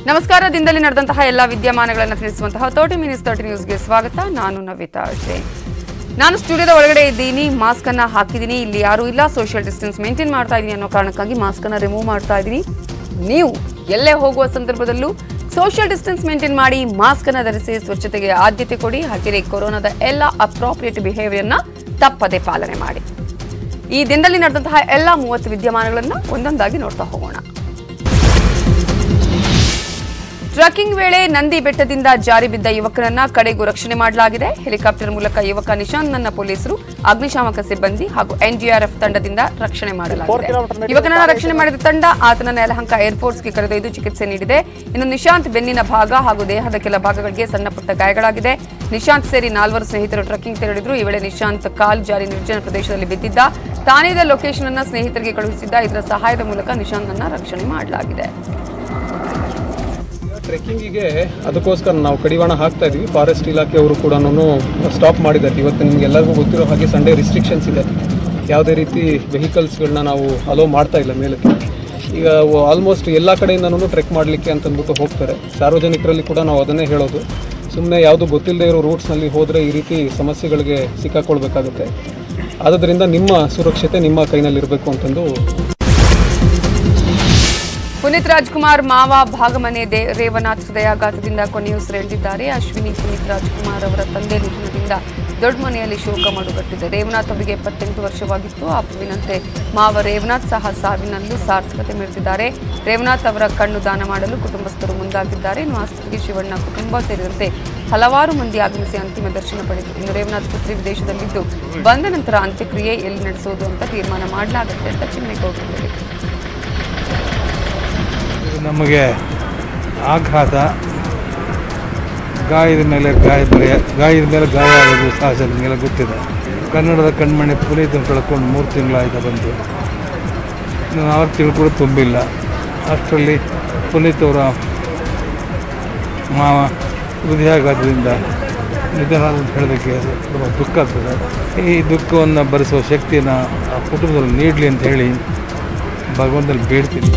ನಮಸ್ಕಾರ ದಿನದಲ್ಲಿ ನಡೆದಂತಹ ಎಲ್ಲಾ ವಿದ್ಯಮಾನಗಳನ್ನು ತಿಳಿಸುವಂತಹ ತರ್ಟಿ ಮಿನಿಟ್ಸ್ ತರ್ಟಿ ನ್ಯೂಸ್ಗೆ ಸ್ವಾಗತ ನಾನು ನವಿತಾ ಜೈನ್ ನಾನು ಸ್ಟುಡಿಯೋದ ಒಳಗಡೆ ಇದ್ದೀನಿ ಮಾಸ್ಕ್ ಅನ್ನ ಹಾಕಿದ್ದೀನಿ ಇಲ್ಲಿ ಯಾರು ಇಲ್ಲ ಸೋಷಿಯಲ್ ಡಿಸ್ಟೆನ್ಸ್ ಮೇಂಟೈನ್ ಮಾಡ್ತಾ ಇದ್ದೀನಿ ಅನ್ನೋ ಕಾರಣಕ್ಕಾಗಿ ಮಾಸ್ಕ್ ಅನ್ನ ರಿಮೂವ್ ಮಾಡ್ತಾ ಇದ್ದೀನಿ ನೀವು ಎಲ್ಲೇ ಹೋಗುವ ಸಂದರ್ಭದಲ್ಲೂ ಸೋಷಿಯಲ್ ಡಿಸ್ಟೆನ್ಸ್ ಮೇಂಟೈನ್ ಮಾಡಿ ಮಾಸ್ಕ್ ಅನ್ನ ಧರಿಸಿ ಸ್ವಚ್ಛತೆಗೆ ಆದ್ಯತೆ ಕೊಡಿ ಹಾಗೆಯೇ ಕೊರೋನಾದ ಎಲ್ಲ ಅಪ್ರಾಪ್ರಿಯೇಟ್ ಬಿಹೇವಿಯರ್ನ ತಪ್ಪದೆ ಪಾಲನೆ ಮಾಡಿ ಈ ದಿನದಲ್ಲಿ ನಡೆದಂತಹ ಎಲ್ಲ ಮೂವತ್ತು ವಿದ್ಯಮಾನಗಳನ್ನು ಒಂದೊಂದಾಗಿ ನೋಡ್ತಾ ಹೋಗೋಣ ಟ್ರಕ್ಕಿಂಗ್ ವೇಳೆ ನಂದಿ ಬೆಟ್ಟದಿಂದ ಜಾರಿ ಬಿದ್ದ ಯುವಕನನ್ನ ಕಡೆಗೂ ರಕ್ಷಣೆ ಮಾಡಲಾಗಿದೆ ಹೆಲಿಕಾಪ್ಟರ್ ಮೂಲಕ ಯುವಕ ನಿಶಾಂತ್ನನ್ನ ಪೊಲೀಸರು ಅಗ್ನಿಶಾಮಕ ಸಿಬ್ಬಂದಿ ಹಾಗೂ ಎನ್ಡಿಆರ್ಎಫ್ ತಂಡದಿಂದ ರಕ್ಷಣೆ ಮಾಡಲಾಗಿದೆ ಯುವಕನನ್ನ ರಕ್ಷಣೆ ಮಾಡಿದ ತಂಡ ಆತನನ್ನ ಯಲಹಂಕ ಏರ್ಫೋರ್ಸ್ಗೆ ಕರೆದೊಯ್ದು ಚಿಕಿತ್ಸೆ ನೀಡಿದೆ ಇನ್ನು ನಿಶಾಂತ್ ಬೆನ್ನಿನ ಭಾಗ ಹಾಗೂ ದೇಹದ ಕೆಲ ಭಾಗಗಳಿಗೆ ಸಣ್ಣ ಪುಟ್ಟ ಗಾಯಗಳಾಗಿದೆ ನಿಶಾಂತ್ ಸೇರಿ ನಾಲ್ವರು ಸ್ನೇಹಿತರು ಟ್ರಕ್ಕಿಂಗ್ ತೆರಳಿದ್ರು ಈ ವೇಳೆ ನಿಶಾಂತ್ ಕಾಲ್ ಜಾರಿ ನಿರ್ಜನ ಪ್ರದೇಶದಲ್ಲಿ ಬಿದ್ದಿದ್ದ ತಾನೇದ ಲೊಕೇಶನ್ ಅನ್ನ ಸ್ನೇಹಿತರಿಗೆ ಕಳುಹಿಸಿದ್ದ ಇದರ ಸಹಾಯದ ಮೂಲಕ ನಿಶಾಂತ್ನನ್ನ ರಕ್ಷಣೆ ಮಾಡಲಾಗಿದೆ ಟ್ರೆಕ್ಕಿಂಗಿಗೆ ಅದಕ್ಕೋಸ್ಕರ ನಾವು ಕಡಿವಾಣ ಹಾಕ್ತಾ ಇದೀವಿ ಫಾರೆಸ್ಟ್ ಇಲಾಖೆಯವರು ಕೂಡ ಸ್ಟಾಪ್ ಮಾಡಿದ್ದಾರೆ ಇವತ್ತು ನಿಮ್ಗೆ ಎಲ್ಲರಿಗೂ ಗೊತ್ತಿರೋ ಹಾಗೆ ಸಂಡೇ ರಿಸ್ಟ್ರಿಕ್ಷನ್ಸ್ ಇದೆ ಯಾವುದೇ ರೀತಿ ವೆಹಿಕಲ್ಸ್ಗಳನ್ನ ನಾವು ಅಲೋ ಮಾಡ್ತಾ ಇಲ್ಲ ಮೇಲಕ್ಕೆ ಈಗ ಆಲ್ಮೋಸ್ಟ್ ಎಲ್ಲ ಕಡೆಯಿಂದನೂ ಟ್ರೆಕ್ ಮಾಡಲಿಕ್ಕೆ ಅಂತಂದ್ಬಿಟ್ಟು ಹೋಗ್ತಾರೆ ಸಾರ್ವಜನಿಕರಲ್ಲಿ ಕೂಡ ನಾವು ಅದನ್ನೇ ಹೇಳೋದು ಸುಮ್ಮನೆ ಯಾವುದು ಗೊತ್ತಿಲ್ಲದೆ ಇರೋ ರೂಟ್ಸ್ನಲ್ಲಿ ಹೋದರೆ ಈ ರೀತಿ ಸಮಸ್ಯೆಗಳಿಗೆ ಸಿಕ್ಕಾಕೊಳ್ಬೇಕಾಗುತ್ತೆ ಆದ್ದರಿಂದ ನಿಮ್ಮ ಸುರಕ್ಷತೆ ನಿಮ್ಮ ಕೈನಲ್ಲಿರಬೇಕು ಅಂತಂದು ಪುನೀತ್ ರಾಜ್ಕುಮಾರ್ ಮಾವ ಭಾಗಮನೆ ದೇ ರೇವನಾಥ್ ಹೃದಯಾಘಾತದಿಂದ ಕೊನೆಯುಸಿರೆಳೆದಿದ್ದಾರೆ ಅಶ್ವಿನಿ ಪುನೀತ್ ರಾಜ್ಕುಮಾರ್ ಅವರ ತಂದೆ ನಿಧನದಿಂದ ದೊಡ್ಡ ಮನೆಯಲ್ಲಿ ಶೋಕ ಮಡುಗಟ್ಟಿದೆ ರೇವನಾಥ್ ಅವರಿಗೆ ಎಪ್ಪತ್ತೆಂಟು ವರ್ಷವಾಗಿತ್ತು ಅಪ್ಪುವಿನಂತೆ ಮಾವ ರೇವನಾಥ್ ಸಹ ಸಾವಿನಲ್ಲೂ ಸಾರ್ಥಕತೆ ಮೆರೆದಿದ್ದಾರೆ ರೇವನಾಥ್ ಅವರ ಕಣ್ಣು ದಾನ ಮಾಡಲು ಕುಟುಂಬಸ್ಥರು ಮುಂದಾಗಿದ್ದಾರೆ ಇನ್ನು ಆಸ್ಪತ್ರೆಗೆ ಶಿವಣ್ಣ ಕುಟುಂಬ ಸೇರಿದಂತೆ ಹಲವಾರು ಮಂದಿ ಆಗಮಿಸಿ ಅಂತಿಮ ದರ್ಶನ ಪಡೆದರು ಇನ್ನು ರೇವನಾಥ್ ಪುತ್ರಿ ವಿದೇಶದಲ್ಲಿದ್ದು ಬಂದ ನಂತರ ಅಂತ್ಯಕ್ರಿಯೆ ಎಲ್ಲಿ ನಡೆಸೋದು ಅಂತ ತೀರ್ಮಾನ ಮಾಡಲಾಗುತ್ತೆ ಅಂತ ಚಿನ್ನೇಗೌಡರು ಹೇಳಿದರು ಇದು ನಮಗೆ ಆಘಾತ ಗಾಯದ ಮೇಲೆ ಗಾಯ ಬರೆಯ ಗಾಯದ ಮೇಲೆ ಗಾಯ ಆಗೋದು ಸಹಜ ನಿಮಗೆಲ್ಲ ಗೊತ್ತಿದೆ ಕನ್ನಡದ ಕಣ್ಮಣಿ ಪುನೀತ್ ಕಳ್ಕೊಂಡು ಮೂರು ತಿಂಗಳಾಯ್ತು ಬಂದು ಇನ್ನು ನಾಲ್ಕು ತಿಂಗಳು ಕೂಡ ತುಂಬಿಲ್ಲ ಅಷ್ಟರಲ್ಲಿ ಪುನೀತ್ ಅವರ ಮಾವ ಹೃದಯಾಘಾತದಿಂದ ನಿಧನ ಅಂತ ಹೇಳೋದಕ್ಕೆ ತುಂಬ ದುಃಖ ಆಗ್ತದೆ ಈ ದುಃಖವನ್ನು ಭರಿಸುವ ಶಕ್ತಿಯನ್ನು ಆ ಕುಟುಂಬದಲ್ಲಿ ನೀಡಲಿ ಅಂತ ಹೇಳಿ ಭಗವಂತನಲ್ಲಿ ಬೇಡ್ತೀನಿ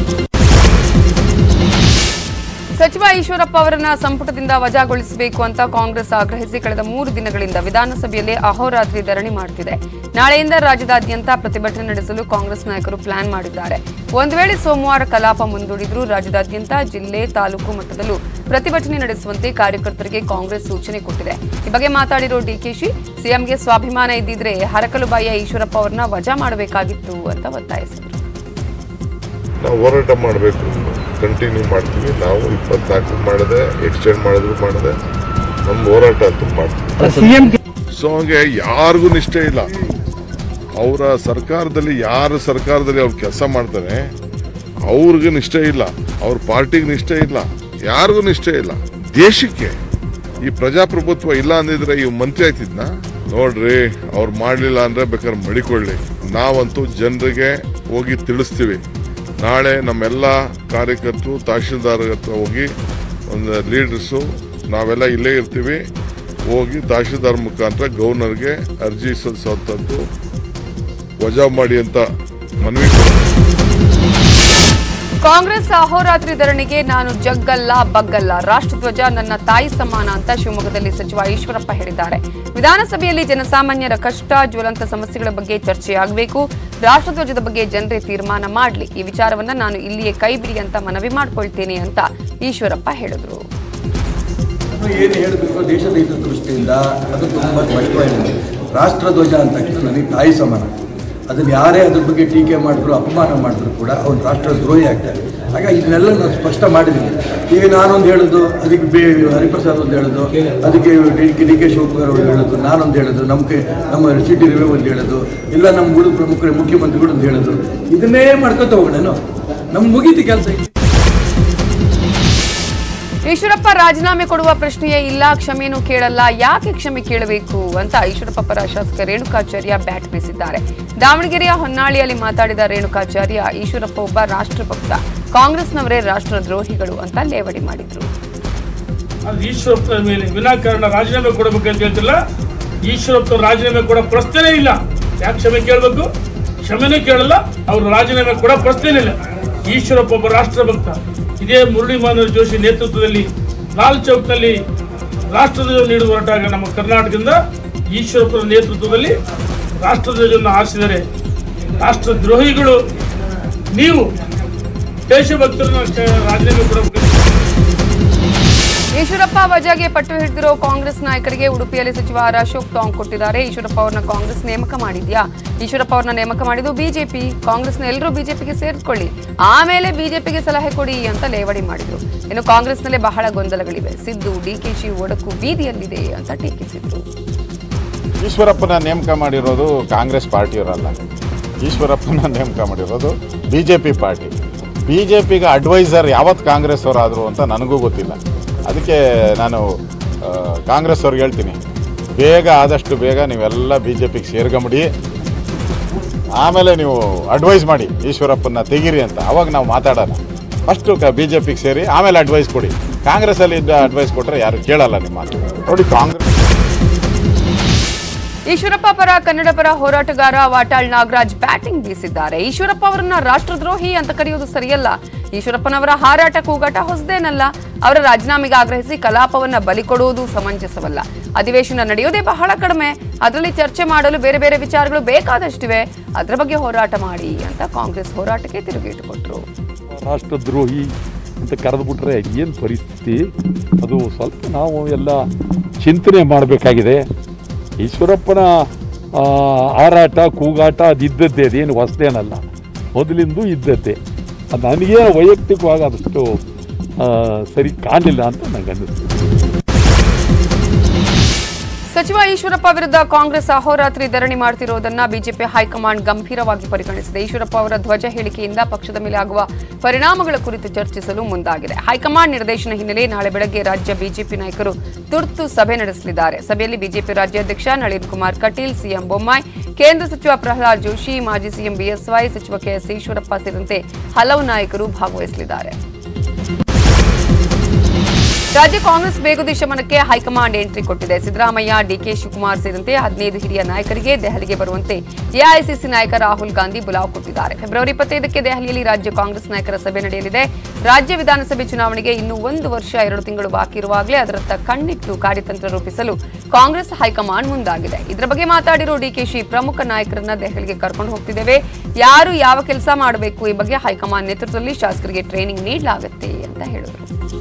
ಸಚಿವ ಈಶ್ವರಪ್ಪ ಅವರನ್ನ ಸಂಪುಟದಿಂದ ವಜಾಗೊಳಿಸಬೇಕು ಅಂತ ಕಾಂಗ್ರೆಸ್ ಆಗ್ರಹಿಸಿ ಕಳೆದ ಮೂರು ದಿನಗಳಿಂದ ವಿಧಾನಸಭೆಯಲ್ಲಿ ಅಹೋರಾತ್ರಿ ಧರಣಿ ಮಾಡುತ್ತಿದೆ ನಾಳೆಯಿಂದ ರಾಜ್ಯದಾದ್ಯಂತ ಪ್ರತಿಭಟನೆ ನಡೆಸಲು ಕಾಂಗ್ರೆಸ್ ನಾಯಕರು ಪ್ಲಾನ್ ಮಾಡಿದ್ದಾರೆ ಒಂದು ವೇಳೆ ಸೋಮವಾರ ಕಲಾಪ ಮುಂದೂಡಿದ್ರೂ ರಾಜ್ಯದಾದ್ಯಂತ ಜಿಲ್ಲೆ ತಾಲೂಕು ಮಟ್ಟದಲ್ಲೂ ಪ್ರತಿಭಟನೆ ನಡೆಸುವಂತೆ ಕಾರ್ಯಕರ್ತರಿಗೆ ಕಾಂಗ್ರೆಸ್ ಸೂಚನೆ ಕೊಟ್ಟಿದೆ ಈ ಬಗ್ಗೆ ಮಾತಾಡಿರೋ ಡಿಕೆಶಿ ಸಿಎಂಗೆ ಸ್ವಾಭಿಮಾನ ಇದ್ದಿದ್ರೆ ಹರಕಲುಬಾಯಿಯ ಈಶ್ವರಪ್ಪ ಅವರನ್ನ ವಜಾ ಮಾಡಬೇಕಾಗಿತ್ತು ಅಂತ ಒತ್ತಾಯಿಸಿದರು ನಾವು ಹೋರಾಟ ಮಾಡಬೇಕು ಕಂಟಿನ್ಯೂ ಮಾಡ್ತೀವಿ ನಾವು ಇಪ್ಪತ್ನಾಲ್ಕು ಮಾಡಿದೆ ಎಕ್ಸ್ಟೆಂಡ್ ಮಾಡಿದ್ರು ಮಾಡಿದೆ ನಮ್ಮ ಹೋರಾಟ ಅಂತೂ ಮಾಡ್ತೀವಿ ಸೊ ಹಂಗೆ ಯಾರಿಗೂ ನಿಷ್ಠೆ ಇಲ್ಲ ಅವರ ಸರ್ಕಾರದಲ್ಲಿ ಯಾರು ಸರ್ಕಾರದಲ್ಲಿ ಅವ್ರು ಕೆಲಸ ಮಾಡ್ತಾರೆ ಅವ್ರಿಗೆ ನಿಷ್ಠೆ ಇಲ್ಲ ಅವ್ರ ಪಾರ್ಟಿಗೆ ನಿಷ್ಠೆ ಇಲ್ಲ ಯಾರಿಗೂ ನಿಷ್ಠೆ ಇಲ್ಲ ದೇಶಕ್ಕೆ ಈ ಪ್ರಜಾಪ್ರಭುತ್ವ ಇಲ್ಲ ಅಂದಿದ್ರೆ ಇವ್ ಮಂತ್ರಿ ಆಯ್ತಿದ್ನ ನೋಡ್ರಿ ಅವ್ರು ಮಾಡ್ಲಿಲ್ಲ ಅಂದ್ರೆ ಬೇಕಾದ್ರೆ ಮಡಿಕೊಳ್ಳಿ ನಾವಂತೂ ಜನರಿಗೆ ಹೋಗಿ ತಿಳಿಸ್ತೀವಿ ನಾಳೆ ನಮ್ಮೆಲ್ಲ ಕಾರ್ಯಕರ್ತರು ತಹಶೀಲ್ದಾರ್ ಹತ್ರ ಹೋಗಿ ಒಂದು ಲೀಡರ್ಸು ನಾವೆಲ್ಲ ಇಲ್ಲೇ ಇರ್ತೀವಿ ಹೋಗಿ ತಹಶೀಲ್ದಾರ್ ಮುಖಾಂತರ ಗವರ್ನರ್ಗೆ ಅರ್ಜಿ ಸಲ್ಲಿಸುವಂಥದ್ದು ವಜಾ ಮಾಡಿ ಅಂತ ಮನವಿ ಕಾಂಗ್ರೆಸ್ ಅಹೋರಾತ್ರಿ ಧರಣಿಗೆ ನಾನು ಜಗ್ಗಲ್ಲ ಬಗ್ಗಲ್ಲ ರಾಷ್ಟ್ರಧ್ವಜ ನನ್ನ ತಾಯಿ ಸಮಾನ ಅಂತ ಶಿವಮೊಗ್ಗದಲ್ಲಿ ಸಚಿವ ಈಶ್ವರಪ್ಪ ಹೇಳಿದ್ದಾರೆ ವಿಧಾನಸಭೆಯಲ್ಲಿ ಜನಸಾಮಾನ್ಯರ ಕಷ್ಟ ಜ್ವಲಂತ ಸಮಸ್ಯೆಗಳ ಬಗ್ಗೆ ಚರ್ಚೆಯಾಗಬೇಕು ರಾಷ್ಟ್ರಧ್ವಜದ ಬಗ್ಗೆ ಜನರೇ ತೀರ್ಮಾನ ಮಾಡಲಿ ಈ ವಿಚಾರವನ್ನ ನಾನು ಇಲ್ಲಿಯೇ ಕೈಬಿಡಿ ಅಂತ ಮನವಿ ಮಾಡ್ಕೊಳ್ತೇನೆ ಅಂತ ಈಶ್ವರಪ್ಪ ಹೇಳಿದ್ರು ಏನು ಹೇಳಬೇಕು ದೇಶದ ಹಿತ ದೃಷ್ಟಿಯಿಂದ ಅದು ತುಂಬ ಸ್ಪಷ್ಟವಾಗಿದೆ ರಾಷ್ಟ್ರಧ್ವಜ ಅಂತ ನನಗೆ ತಾಯಿ ಸಮಾನ ಅದನ್ನು ಯಾರೇ ಅದ್ರ ಬಗ್ಗೆ ಟೀಕೆ ಮಾಡಿದ್ರು ಅಪಮಾನ ಮಾಡಿದ್ರು ಕೂಡ ಅವನು ರಾಷ್ಟ್ರದ್ರೋಹಿ ಆಗ್ತಾನೆ ಹಾಗಾಗಿ ಇದನ್ನೆಲ್ಲ ನಾನು ಸ್ಪಷ್ಟ ಮಾಡಿದ್ದೀನಿ ಈಗ ನಾನೊಂದು ಹೇಳೋದು ಅದಕ್ಕೆ ಬೇ ಹರಿಪ್ರಸಾದ್ ಒಂದು ಹೇಳೋದು ಅದಕ್ಕೆ D K D K Shivakumar ಅವರು ಹೇಳೋದು ನಾನೊಂದು ಹೇಳೋದು ನಮಗೆ ನಮ್ಮ ಸಿ ಟಿ ರವಿ ಒಂದು ಹೇಳೋದು ಇಲ್ಲ ನಮ್ಮ ಗುರು ಪ್ರಮುಖರು ಮುಖ್ಯಮಂತ್ರಿಗಳು ಒಂದು ಹೇಳೋದು ಇದನ್ನೇ ಮಾಡ್ಕೊತ ಹೋಗೋಣ ನಮ್ಗೆ ಮುಗೀತು ಕೆಲಸ ಈಶ್ವರಪ್ಪ ರಾಜೀನಾಮೆ ಕೊಡುವ ಪ್ರಶ್ನೆಯೇ ಇಲ್ಲ ಕ್ಷಮೆನೂ ಕೇಳಲ್ಲ ಯಾಕೆ ಕ್ಷಮೆ ಕೇಳಬೇಕು ಅಂತ ಈಶ್ವರಪ್ಪ ಪರ ಶಾಸಕ ರೇಣುಕಾಚಾರ್ಯ ಬ್ಯಾಟ್ ಬೀಸಿದ್ದಾರೆ ದಾವಣಗೆರೆಯ ಹೊನ್ನಾಳಿಯಲ್ಲಿ ಮಾತಾಡಿದ ರೇಣುಕಾಚಾರ್ಯ ಈಶ್ವರಪ್ಪ ಒಬ್ಬ ರಾಷ್ಟ್ರಭಕ್ತ ಕಾಂಗ್ರೆಸ್ನವರೇ ರಾಷ್ಟ್ರದ್ರೋಹಿಗಳು ಅಂತ ಲೇವಡಿ ಮಾಡಿದ್ರು ಅದು ಈಶ್ವರಪ್ಪನ ಮೇಲೆ ವಿನಾಕಾರಣ ರಾಜೀನಾಮೆ ಕೊಡಬೇಕಂತ ಹೇಳ್ತಿಲ್ಲ ಈಶ್ವರಪ್ಪ ರಾಜೀನಾಮೆ ಕೊಡೋ ಪ್ರಶ್ನೆನೇ ಇಲ್ಲ ಯಾಕೆ ಕ್ಷಮೆ ಕೇಳಬೇಕು ಕ್ಷಮೆನೇ ಕೇಳಲ್ಲ ಅವ್ರು ರಾಜೀನಾಮೆ ಕೊಡೋ ಪ್ರಶ್ನೆನೇ ಇಲ್ಲ ಈಶ್ವರಪ್ಪ ಒಬ್ಬ ರಾಷ್ಟ್ರಭಕ್ತ ಇದೇ ಮುರಳಿ ಮನೋಹರ್ ಜೋಶಿ ನೇತೃತ್ವದಲ್ಲಿ ಲಾಲ್ ಚೌಕ್ನಲ್ಲಿ ರಾಷ್ಟ್ರಧ್ವಜ ನೀಡುವ ಹೊರಟಾಗ ನಮ್ಮ ಕರ್ನಾಟಕದಿಂದ ಈಶ್ವರಪ್ಪರ ನೇತೃತ್ವದಲ್ಲಿ ರಾಷ್ಟ್ರಧ್ವಜವನ್ನು ಹಾರಿಸಿದರೆ ರಾಷ್ಟ್ರದ್ರೋಹಿಗಳು ನೀವು ದೇಶಭಕ್ತರನ್ನ ಕ- ರಾಜೀನಾಮೆ ಕೊಡಬೇಕು ಈಶ್ವರಪ್ಪ ವಜಾಗೆ ಪಟ್ಟು ಹಿಡಿದಿರೋ ಕಾಂಗ್ರೆಸ್ ನಾಯಕರಿಗೆ ಉಡುಪಿಯಲ್ಲಿ ಸಚಿವ ಆರ್ ಅಶೋಕ್ ಟಾಂಗ್ ಕೊಟ್ಟಿದ್ದಾರೆ ಈಶ್ವರಪ್ಪ ಅವ್ರನ್ನ ಕಾಂಗ್ರೆಸ್ ನೇಮಕ ಮಾಡಿದ್ಯಾ ಈಶ್ವರಪ್ಪ ಅವ್ರನ್ನ ನೇಮಕ ಮಾಡಿದ್ದು ಬಿಜೆಪಿ ಕಾಂಗ್ರೆಸ್ನ ಎಲ್ಲರೂ ಬಿಜೆಪಿಗೆ ಸೇರಿಸ್ಕೊಳ್ಳಿ ಆಮೇಲೆ ಬಿಜೆಪಿಗೆ ಸಲಹೆ ಕೊಡಿ ಅಂತ ಲೇವಡಿ ಮಾಡಿದ್ರು ಇನ್ನು ಕಾಂಗ್ರೆಸ್ನಲ್ಲೇ ಬಹಳ ಗೊಂದಲಗಳಿವೆ ಸಿದ್ದು ಡಿಕೆಶಿ ಒಡಕು ಬೀದಿಯಲ್ಲಿದೆ ಅಂತ ಟೀಕಿಸಿದ್ರು ಈಶ್ವರಪ್ಪನ ನೇಮಕ ಮಾಡಿರೋದು ಕಾಂಗ್ರೆಸ್ ಪಾರ್ಟಿಯವರಲ್ಲ ಈಶ್ವರಪ್ಪನ ನೇಮಕ ಮಾಡಿರೋದು B J P party B J ಪಿಗೆ ಅಡ್ವೈಸರ್ ಯಾವತ್ತು ಕಾಂಗ್ರೆಸ್ ಅವರಾದರು ಅಂತ ನನಗೂ ಗೊತ್ತಿಲ್ಲ ಅದಕ್ಕೆ ನಾನು ಆ, ಕಾಂಗ್ರೆಸ್ ಅವ್ರಿಗೆ ಹೇಳ್ತೀನಿ ಬೇಗ ಆದಷ್ಟು ಬೇಗ ನೀವೆಲ್ಲ ಬಿ ಜೆ ಪಿಗೆ ಸೇರ್ಕೊಂಬಿಡಿ ಆಮೇಲೆ ನೀವು ಅಡ್ವೈಸ್ ಮಾಡಿ ಈಶ್ವರಪ್ಪನ ತೆಗೀರಿ ಅಂತ ಅವಾಗ ನಾವು ಮಾತಾಡೋಣ ಫಸ್ಟು ಕ ಬಿ ಜೆ ಪಿಗೆ ಸೇರಿ ಆಮೇಲೆ ಅಡ್ವೈಸ್ ಕೊಡಿ ಕಾಂಗ್ರೆಸ್ಸಲ್ಲಿ ಇದ್ದ ಅಡ್ವೈಸ್ ಕೊಟ್ಟರೆ ಯಾರು ಕೇಳಲ್ಲ ನಿಮ್ಮ ಮಾತು ನೋಡಿ ಕಾಂಗ್ರೆಸ್ ಈಶ್ವರಪ್ಪ ಪರ ಕನ್ನಡ ಪರ ಹೋರಾಟಗಾರ ವಾಟಾಳ್ ನಾಗರಾಜ್ ಬ್ಯಾಟಿಂಗ್ ಬೀಸಿದ್ದಾರೆ ಈಶ್ವರಪ್ಪ ಅವರನ್ನ ರಾಷ್ಟ್ರದ್ರೋಹಿ ಅಂತ ಕರೆಯೋದು ಸರಿಯಲ್ಲ ಈಶ್ವರಪ್ಪನವರ ಹಾರಾಟ ಕೂಗಾಟ ಹೊಸದೇನಲ್ಲ ಅವರ ರಾಜೀನಾಮೆಗೆ ಆಗ್ರಹಿಸಿ ಕಲಾಪವನ್ನ ಬಲಿ ಕೊಡುವುದು ಸಮಂಜಸವಲ್ಲ ಅಧಿವೇಶನ ನಡೆಯೋದೇ ಬಹಳ ಕಡಿಮೆ ಅದರಲ್ಲಿ ಚರ್ಚೆ ಮಾಡಲು ಬೇರೆ ಬೇರೆ ವಿಚಾರಗಳು ಬೇಕಾದಷ್ಟಿವೆ ಅದರ ಬಗ್ಗೆ ಹೋರಾಟ ಮಾಡಿ ಅಂತ ಕಾಂಗ್ರೆಸ್ ಹೋರಾಟಕ್ಕೆ ತಿರುಗೇಟು ಕೊಟ್ಟರು ರಾಷ್ಟ್ರದ್ರೋಹಿ ಅಂತ ಕರೆದುಬಿಟ್ರೆ ಏನು ಪರಿಸ್ಥಿತಿ ಅದು ಸ್ವಲ್ಪ ನಾವು ಎಲ್ಲ ಚಿಂತನೆ ಮಾಡಬೇಕಾಗಿದೆ ಈಶ್ವರಪ್ಪನ ಆ, ಹಾರಾಟ ಕೂಗಾಟ ಅದಿದ್ದದ್ದೇ ಅದೇನು ಹೊಸದೇನಲ್ಲ ಮೊದಲಿಂದೂ ಇದ್ದದ್ದೇ ಅದು ನನಗೆ ವೈಯಕ್ತಿಕವಾಗಿ ಅದಷ್ಟು ಆ, ಸರಿ ಕಾಣಲಿಲ್ಲ ಅಂತ ನನಗೆ ಅನ್ನಿಸ್ತು ಸಚಿವ ಈಶ್ವರಪ್ಪ ವಿರುದ್ಧ ಕಾಂಗ್ರೆಸ್ ಅಹೋರಾತ್ರಿ ಧರಣಿ ಮಾಡ್ತಿರೋದನ್ನ ಬಿಜೆಪಿ ಹೈಕಮಾಂಡ್ ಗಂಭೀರವಾಗಿ ಪರಿಗಣಿಸಿದೆ ಈಶ್ವರಪ್ಪ ಅವರ ಧ್ವಜ ಹೇಳಿಕೆಯಿಂದ ಪಕ್ಷದ ಮೇಲೆ ಆಗುವ ಪರಿಣಾಮಗಳ ಕುರಿತು ಚರ್ಚಿಸಲು ಮುಂದಾಗಿದೆ ಹೈಕಮಾಂಡ್ ನಿರ್ದೇಶನ ಹಿನ್ನೆಲೆ ನಾಳೆ ಬೆಳಗ್ಗೆ ರಾಜ್ಯ ಬಿಜೆಪಿ ನಾಯಕರು ತುರ್ತು ಸಭೆ ನಡೆಸಲಿದ್ದಾರೆ ಸಭೆಯಲ್ಲಿ ಬಿಜೆಪಿ ರಾಜ್ಯಾಧ್ಯಕ್ಷ ನಳಿನ್ ಕುಮಾರ್ ಕಟೀಲ್ ಸಿಎಂ ಬೊಮ್ಮಾಯಿ ಕೇಂದ್ರ ಸಚಿವ ಪ್ರಹ್ಲಾದ್ ಜೋಶಿ ಮಾಜಿ ಸಿಎಂ ಬಿಎಸ್ವೈ ಸಚಿವ ಕೆಎಸ್ ಈಶ್ವರಪ್ಪ ಸೇರಿದಂತೆ ಹಲವು ನಾಯಕರು ಭಾಗವಹಿಸಲಿದ್ದಾರೆ ರಾಜ್ಯ ಕಾಂಗ್ರೆಸ್ ಬೇಗುದಿ ಶಮನಕ್ಕೆ ಹೈಕಮಾಂಡ್ ಎಂಟ್ರಿ ಕೊಟ್ಟಿದೆ ಸಿದ್ದರಾಮಯ್ಯ ಡಿಕೆ ಶಿವಕುಮಾರ್ ಸೇರಿದಂತೆ ಹದಿನೈದು ಹಿರಿಯ ನಾಯಕರಿಗೆ ದೆಹಲಿಗೆ ಬರುವಂತೆ ಎಐಸಿಸಿ ನಾಯಕ ರಾಹುಲ್ ಗಾಂಧಿ ಬುಲಾವ್ ಕೊಟ್ಟಿದ್ದಾರೆ ಫೆಬ್ರವರಿ ಇಪ್ಪತ್ತೈದಕ್ಕೆ ದೆಹಲಿಯಲ್ಲಿ ರಾಜ್ಯ ಕಾಂಗ್ರೆಸ್ ನಾಯಕರ ಸಭೆ ನಡೆಯಲಿದೆ ರಾಜ್ಯ ವಿಧಾನಸಭೆ ಚುನಾವಣೆಗೆ ಇನ್ನೂ ಒಂದು ವರ್ಷ ಎರಡು ತಿಂಗಳು ಬಾಕಿ ಇರುವಾಗಲೇ ಅದರತ್ತ ಕಣ್ಣಿಟ್ಟು ಕಾರ್ಯತಂತ್ರ ರೂಪಿಸಲು ಕಾಂಗ್ರೆಸ್ ಹೈಕಮಾಂಡ್ ಮುಂದಾಗಿದೆ ಇದರ ಬಗ್ಗೆ ಮಾತಾಡಿರೋ ಡಿಕೆಶಿ ಪ್ರಮುಖ ನಾಯಕರನ್ನ ದೆಹಲಿಗೆ ಕರ್ಕೊಂಡು ಹೋಗ್ತಿದ್ದೇವೆ ಯಾರು ಯಾವ ಕೆಲಸ ಮಾಡಬೇಕು ಈ ಬಗ್ಗೆ ಹೈಕಮಾಂಡ್ ನೇತೃತ್ವದಲ್ಲಿ ಶಾಸಕರಿಗೆ ಟ್ರೈನಿಂಗ್ ನೀಡಲಾಗುತ್ತೆ ಅಂತ ಹೇಳಿದರು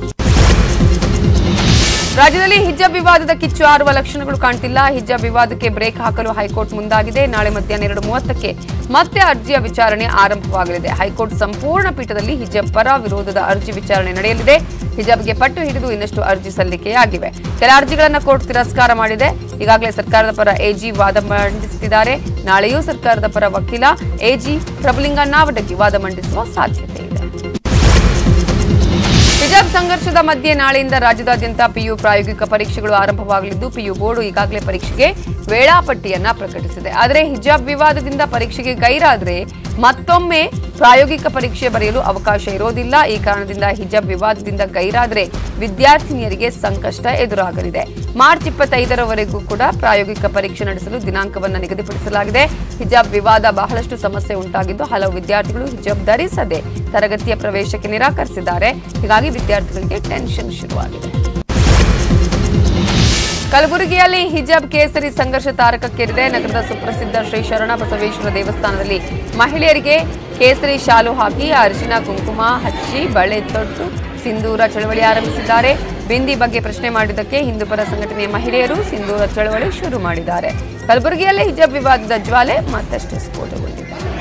ರಾಜ್ಯದಲ್ಲಿ ಹಿಜಾಬ್ ವಿವಾದದ ಕಿಚ್ಚು ಆರುವ ಲಕ್ಷಣಗಳು ಕಾಣ್ತಿಲ್ಲ ಹಿಜಾಬ್ ವಿವಾದಕ್ಕೆ ಬ್ರೇಕ್ ಹಾಕಲು ಹೈಕೋರ್ಟ್ ಮುಂದಾಗಿದೆ ನಾಳೆ ಮಧ್ಯಾಹ್ನ ಎರಡು ಮೂವತ್ತಕ್ಕೆ ಮತ್ತೆ ಅರ್ಜಿಯ ವಿಚಾರಣೆ ಆರಂಭವಾಗಲಿದೆ ಹೈಕೋರ್ಟ್ ಸಂಪೂರ್ಣ ಪೀಠದಲ್ಲಿ ಹಿಜಾಬ್ ಪರ ವಿರೋಧದ ಅರ್ಜಿ ವಿಚಾರಣೆ ನಡೆಯಲಿದೆ ಹಿಜಾಬ್ಗೆ ಪಟ್ಟು ಹಿಡಿದು ಇನ್ನಷ್ಟು ಅರ್ಜಿ ಸಲ್ಲಿಕೆಯಾಗಿವೆ ಕೆಲ ಅರ್ಜಿಗಳನ್ನು ಕೋರ್ಟ್ ತಿರಸ್ಕಾರ ಮಾಡಿದೆ ಈಗಾಗಲೇ ಸರ್ಕಾರದ ಪರ ಎಜಿ ವಾದ ಮಂಡಿಸುತ್ತಿದ್ದಾರೆ ನಾಳೆಯೂ ಸರ್ಕಾರದ ಪರ ವಕೀಲ ಎಜಿ ಪ್ರಭುಲಿಂಗ ನಾವಡಗಿ ವಾದ ಮಂಡಿಸುವ ಸಾಧ್ಯತೆ ಇದೆ ಹಿಜಾಬ್ ಸಂಘರ್ಷದ ಮಧ್ಯೆ ನಾಳೆಯಿಂದ ರಾಜ್ಯದಾದ್ಯಂತ ಪಿಯು ಪ್ರಾಯೋಗಿಕ ಪರೀಕ್ಷೆಗಳು ಆರಂಭವಾಗಲಿದ್ದು ಪಿಯು ಬೋರ್ಡು ಈಗಾಗಲೇ ಪರೀಕ್ಷೆಗೆ ವೇಳಾಪಟ್ಟಿಯನ್ನ ಪ್ರಕಟಿಸಿದೆ ಆದರೆ ಹಿಜಾಬ್ ವಿವಾದದಿಂದ ಪರೀಕ್ಷೆಗೆ ಗೈರಾದ್ರೆ ಮತ್ತೊಮ್ಮೆ ಪ್ರಾಯೋಗಿಕ ಪರೀಕ್ಷೆ ಬರೆಯಲು ಅವಕಾಶ ಇರೋದಿಲ್ಲ ಈ ಕಾರಣದಿಂದ ಹಿಜಾಬ್ ವಿವಾದದಿಂದ ಗೈರಾದ್ರೆ ವಿದ್ಯಾರ್ಥಿನಿಯರಿಗೆ ಸಂಕಷ್ಟ ಎದುರಾಗಲಿದೆ ಮಾರ್ಚ್ ಇಪ್ಪತ್ತೈದರವರೆಗೂ ಕೂಡ ಪ್ರಾಯೋಗಿಕ ಪರೀಕ್ಷೆ ನಡೆಸಲು ದಿನಾಂಕವನ್ನು ನಿಗದಿಪಡಿಸಲಾಗಿದೆ ಹಿಜಾಬ್ ವಿವಾದ ಬಹಳಷ್ಟು ಸಮಸ್ಯೆ ಉಂಟಾಗಿದ್ದು ಹಲವು ವಿದ್ಯಾರ್ಥಿಗಳು ಹಿಜಾಬ್ ಧರಿಸದೆ ತರಗತಿಯ ಪ್ರವೇಶಕ್ಕೆ ನಿರಾಕರಿಸಿದ್ದಾರೆ ಹೀಗಾಗಿ ವಿದ್ಯಾರ್ಥಿಗಳಿಗೆ ಟೆನ್ಷನ್ ಶುರುವಾಗಿದೆ ಕಲಬುರಗಿಯಲ್ಲಿ ಹಿಜಾಬ್ ಕೇಸರಿ ಸಂಘರ್ಷ ತಾರಕಕ್ಕೇರಿದೆ ನಗರದ ಸುಪ್ರಸಿದ್ಧ ಶ್ರೀ ಶರಣ ಬಸವೇಶ್ವರ ದೇವಸ್ಥಾನದಲ್ಲಿ ಮಹಿಳೆಯರಿಗೆ ಕೇಸರಿ ಶಾಲು ಹಾಕಿ ಅರಿಶಿನ ಕುಂಕುಮ ಹಚ್ಚಿ ಬಳೆ ತೊಟ್ಟು ಸಿಂಧೂರ ಚಳವಳಿ ಆರಂಭಿಸಿದ್ದಾರೆ ಬಿಂದಿ ಬಗ್ಗೆ ಪ್ರಶ್ನೆ ಮಾಡಿದ್ದಕ್ಕೆ ಹಿಂದೂಪರ ಸಂಘಟನೆಯ ಮಹಿಳೆಯರು ಸಿಂಧೂರ ಚಳವಳಿ ಶುರು ಮಾಡಿದ್ದಾರೆ ಕಲಬುರಗಿಯಲ್ಲೇ ಹಿಜಾಬ್ ವಿವಾದದ ಜ್ವಾಲೆ ಮತ್ತಷ್ಟು ಸ್ಫೋಟಗೊಂಡಿದೆ